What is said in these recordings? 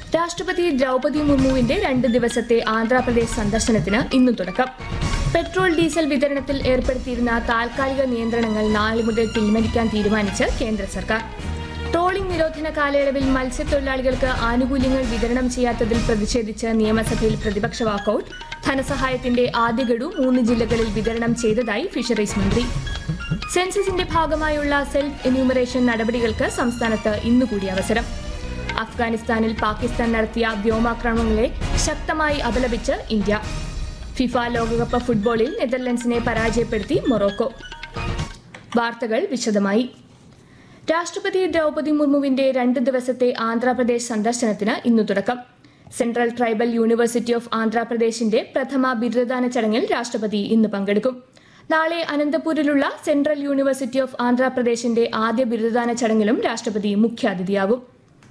രാഷ്ട്രപതി ദ്രൗപദി മുർമുവിന്റെ രണ്ട് ദിവസത്തെ ആന്ധ്രാപ്രദേശ് സന്ദർശനത്തിന് ഇന്ന് തുടക്കം പെട്രോൾ ഡീസൽ വിതരണത്തിൽ ഏർപ്പെടുത്തിയിരുന്ന താൽക്കാലിക നിയന്ത്രണങ്ങൾ നാളെ മുതൽ പിൻവലിക്കാൻ തീരുമാനിച്ച് കേന്ദ്ര സർക്കാർ ട്രോളിംഗ് നിരോധന കാലയളവിൽ മത്സ്യത്തൊഴിലാളികൾക്ക് ആനുകൂല്യങ്ങൾ വിതരണം ചെയ്യാത്തതിൽ പ്രതിഷേധിച്ച് നിയമസഭയിൽ പ്രതിപക്ഷ വാക്കൌട്ട് ധനസഹായത്തിന്റെ ആദ്യ ഗഡു മൂന്ന് ജില്ലകളിൽ വിതരണം ചെയ്തതായി ഫിഷറീസ് മന്ത്രി സെൻസസിന്റെ ഭാഗമായുള്ള സെൽഫ് എന്യൂമറേഷൻ നടപടികൾക്ക് സംസ്ഥാനത്ത് ഇന്നുകൂടി അവസരം അഫ്ഗാനിസ്ഥാനിൽ പാകിസ്ഥാൻ നടത്തിയ വ്യോമാക്രമണങ്ങളെ ശക്തമായി അപലപിച്ച് ഇന്ത്യ ഫിഫ ലോകകപ്പ് ഫുട്ബോളിൽ നെതർലൻഡ്സിനെ പരാജയപ്പെടുത്തി മൊറോക്കോ വാർത്തകൾ വിശദമായി രാഷ്ട്രപതി ദ്രൗപദി മുർമുവിന്റെ രണ്ട് ദിവസത്തെ ആന്ധ്രാപ്രദേശ് സന്ദർശനത്തിന് ഇന്നു തുടക്കം സെൻട്രൽ ട്രൈബൽ യൂണിവേഴ്സിറ്റി ഓഫ് ആന്ധ്രാപ്രദേശിന്റെ പ്രഥമ ബിരുദദാന ചടങ്ങിൽ രാഷ്ട്രപതി ഇന്ന് പങ്കെടുക്കും നാളെ അനന്തപൂരിലുള്ള സെൻട്രൽ യൂണിവേഴ്സിറ്റി ഓഫ് ആന്ധ്രാപ്രദേശിന്റെ ആദ്യ ബിരുദദാന ചടങ്ങിലും രാഷ്ട്രപതി മുഖ്യാതിഥിയാകും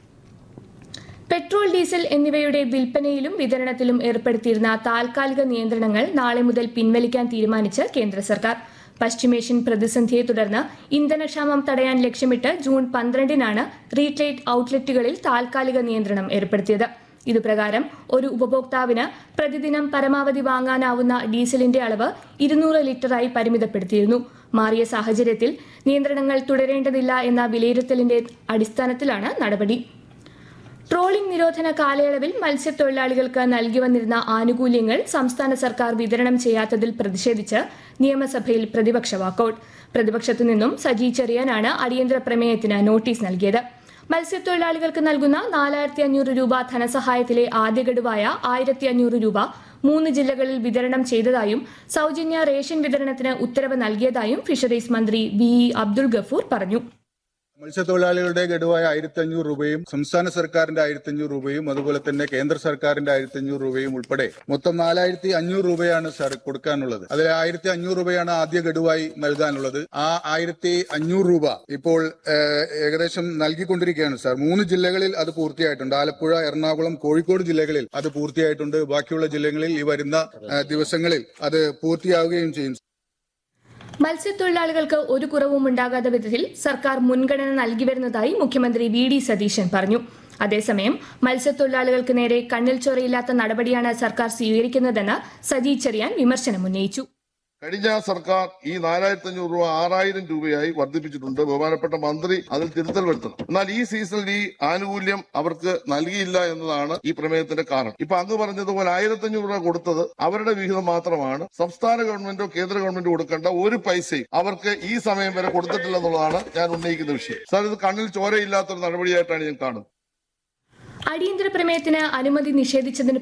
പെട്രോൾ ഡീസൽ എന്നിവയുടെ വിൽപ്പനയിലും വിതരണത്തിലും ഏർപ്പെടുത്തിയിരുന്ന താൽക്കാലിക നിയന്ത്രണങ്ങൾ നാളെ മുതൽ പിൻവലിക്കാൻ തീരുമാനിച്ച് കേന്ദ്ര സർക്കാർ പശ്ചിമേഷ്യൻ പ്രതിസന്ധിയെ തുടർന്ന് ഇന്ധനക്ഷാമം തടയാൻ ലക്ഷ്യമിട്ട് ജൂൺ പന്ത്രണ്ടിനാണ് റീറ്റെയിൽ ഔട്ട്ലെറ്റുകളിൽ താൽക്കാലിക നിയന്ത്രണം ഏർപ്പെടുത്തിയത് ഇതുപ്രകാരം ഒരു ഉപഭോക്താവിന് പ്രതിദിനം പരമാവധി വാങ്ങാനാവുന്ന ഡീസലിന്റെ അളവ് ഇരുന്നൂറ് ലിറ്ററായി പരിമിതപ്പെടുത്തിയിരുന്നു മാറിയ സാഹചര്യത്തിൽ നിയന്ത്രണങ്ങൾ തുടരേണ്ടതില്ല എന്ന വിലയിരുത്തലിന്റെ അടിസ്ഥാനത്തിലാണ് നടപടി ട്രോളിംഗ് നിരോധന കാലയളവിൽ മത്സ്യത്തൊഴിലാളികൾക്ക് നൽകി വന്നിരുന്ന ആനുകൂല്യങ്ങൾ സംസ്ഥാന സർക്കാർ വിതരണം ചെയ്യാത്തതിൽ പ്രതിഷേധിച്ച് നിയമസഭയിൽ പ്രതിപക്ഷ വാക്കൌട്ട് പ്രതിപക്ഷത്തു നിന്നും സജി ചെറിയാനാണ് അടിയന്തര പ്രമേയത്തിന് നോട്ടീസ് നൽകിയത് മത്സ്യത്തൊഴിലാളികൾക്ക് നൽകുന്ന നാലായിരത്തി അഞ്ഞൂറ് രൂപ ധനസഹായത്തിലെ ആദ്യ ഗഡുവായ ആയിരത്തി അഞ്ഞൂറ് രൂപ മൂന്ന് ജില്ലകളിൽ വിതരണം ചെയ്തതായും സൗജന്യ റേഷൻ വിതരണത്തിന് ഉത്തരവ് നൽകിയതായും ഫിഷറീസ് മന്ത്രി വി ഇ അബ്ദുൾ ഗഫൂർ പറഞ്ഞു മത്സ്യത്തൊഴിലാളികളുടെ ഗഡുവായ ആയിരത്തി അഞ്ഞൂറ് രൂപയും സംസ്ഥാന സർക്കാരിന്റെ ആയിരത്തി അഞ്ഞൂറ് രൂപയും അതുപോലെ തന്നെ കേന്ദ്ര സർക്കാരിന്റെ ആയിരത്തി അഞ്ഞൂറ് രൂപയും ഉൾപ്പെടെ മൊത്തം നാലായിരത്തി അഞ്ഞൂറ് രൂപയാണ് സാർ കൊടുക്കാനുള്ളത് അതിൽ ആയിരത്തി അഞ്ഞൂറ് രൂപയാണ് ആദ്യ ഗഡുവായി നൽകാനുള്ളത് ആ ആയിരത്തി അഞ്ഞൂറ് രൂപ ഇപ്പോൾ ഏഹ്, ഏകദേശം നൽകിക്കൊണ്ടിരിക്കുകയാണ് സാർ മൂന്ന് ജില്ലകളിൽ അത് പൂർത്തിയായിട്ടുണ്ട് ആലപ്പുഴ എറണാകുളം കോഴിക്കോട് ജില്ലകളിൽ അത് പൂർത്തിയായിട്ടുണ്ട് ബാക്കിയുള്ള ജില്ലകളിൽ ഈ വരുന്ന ഏഹ്, ദിവസങ്ങളിൽ അത് പൂർത്തിയാവുകയും ചെയ്യും മത്സ്യത്തൊഴിലാളികൾക്ക് ഒരു കുറവും ഉണ്ടാകാത്ത വിധത്തിൽ സർക്കാർ മുൻഗണന നൽകി വരുന്നതായി മുഖ്യമന്ത്രി വി ഡി സതീശൻ പറഞ്ഞു അതേസമയം മത്സ്യത്തൊഴിലാളികൾക്ക് നേരെ കണ്ണിൽ ചൊറയില്ലാത്ത നടപടിയാണ് സർക്കാർ സ്വീകരിക്കുന്നതെന്ന് സജി ചെറിയാൻ വിമർശനമുന്നയിച്ചു കഴിഞ്ഞ സർക്കാർ ഈ നാലായിരത്തി അഞ്ഞൂറ് രൂപ ആറായിരം രൂപയായി വർദ്ധിപ്പിച്ചിട്ടുണ്ട് ബഹുമാനപ്പെട്ട മന്ത്രി അതിൽ തിരുത്തൽ വരുത്തണം എന്നാൽ ഈ സീസണിൽ ഈ ആനുകൂല്യം അവർക്ക് നൽകിയില്ല എന്നതാണ് ഈ പ്രമേയത്തിന്റെ കാരണം ഇപ്പൊ അങ്ങ് പറഞ്ഞതുപോലെ ആയിരത്തി അഞ്ഞൂറ് രൂപ കൊടുത്തത് അവരുടെ വിഹിതം മാത്രമാണ് സംസ്ഥാന ഗവൺമെന്റോ കേന്ദ്ര ഗവൺമെന്റോ കൊടുക്കേണ്ട ഒരു പൈസയും അവർക്ക് ഈ സമയം വരെ കൊടുത്തിട്ടില്ല എന്നുള്ളതാണ് ഞാൻ ഉന്നയിക്കുന്ന വിഷയം സാർ ഇത് കണ്ണിൽ ചോരയില്ലാത്തൊരു നടപടിയായിട്ടാണ് ഞാൻ കാണുന്നത് അടിയന്തര പ്രമേയത്തിന് അനുമതി നിഷേധിച്ചതിന്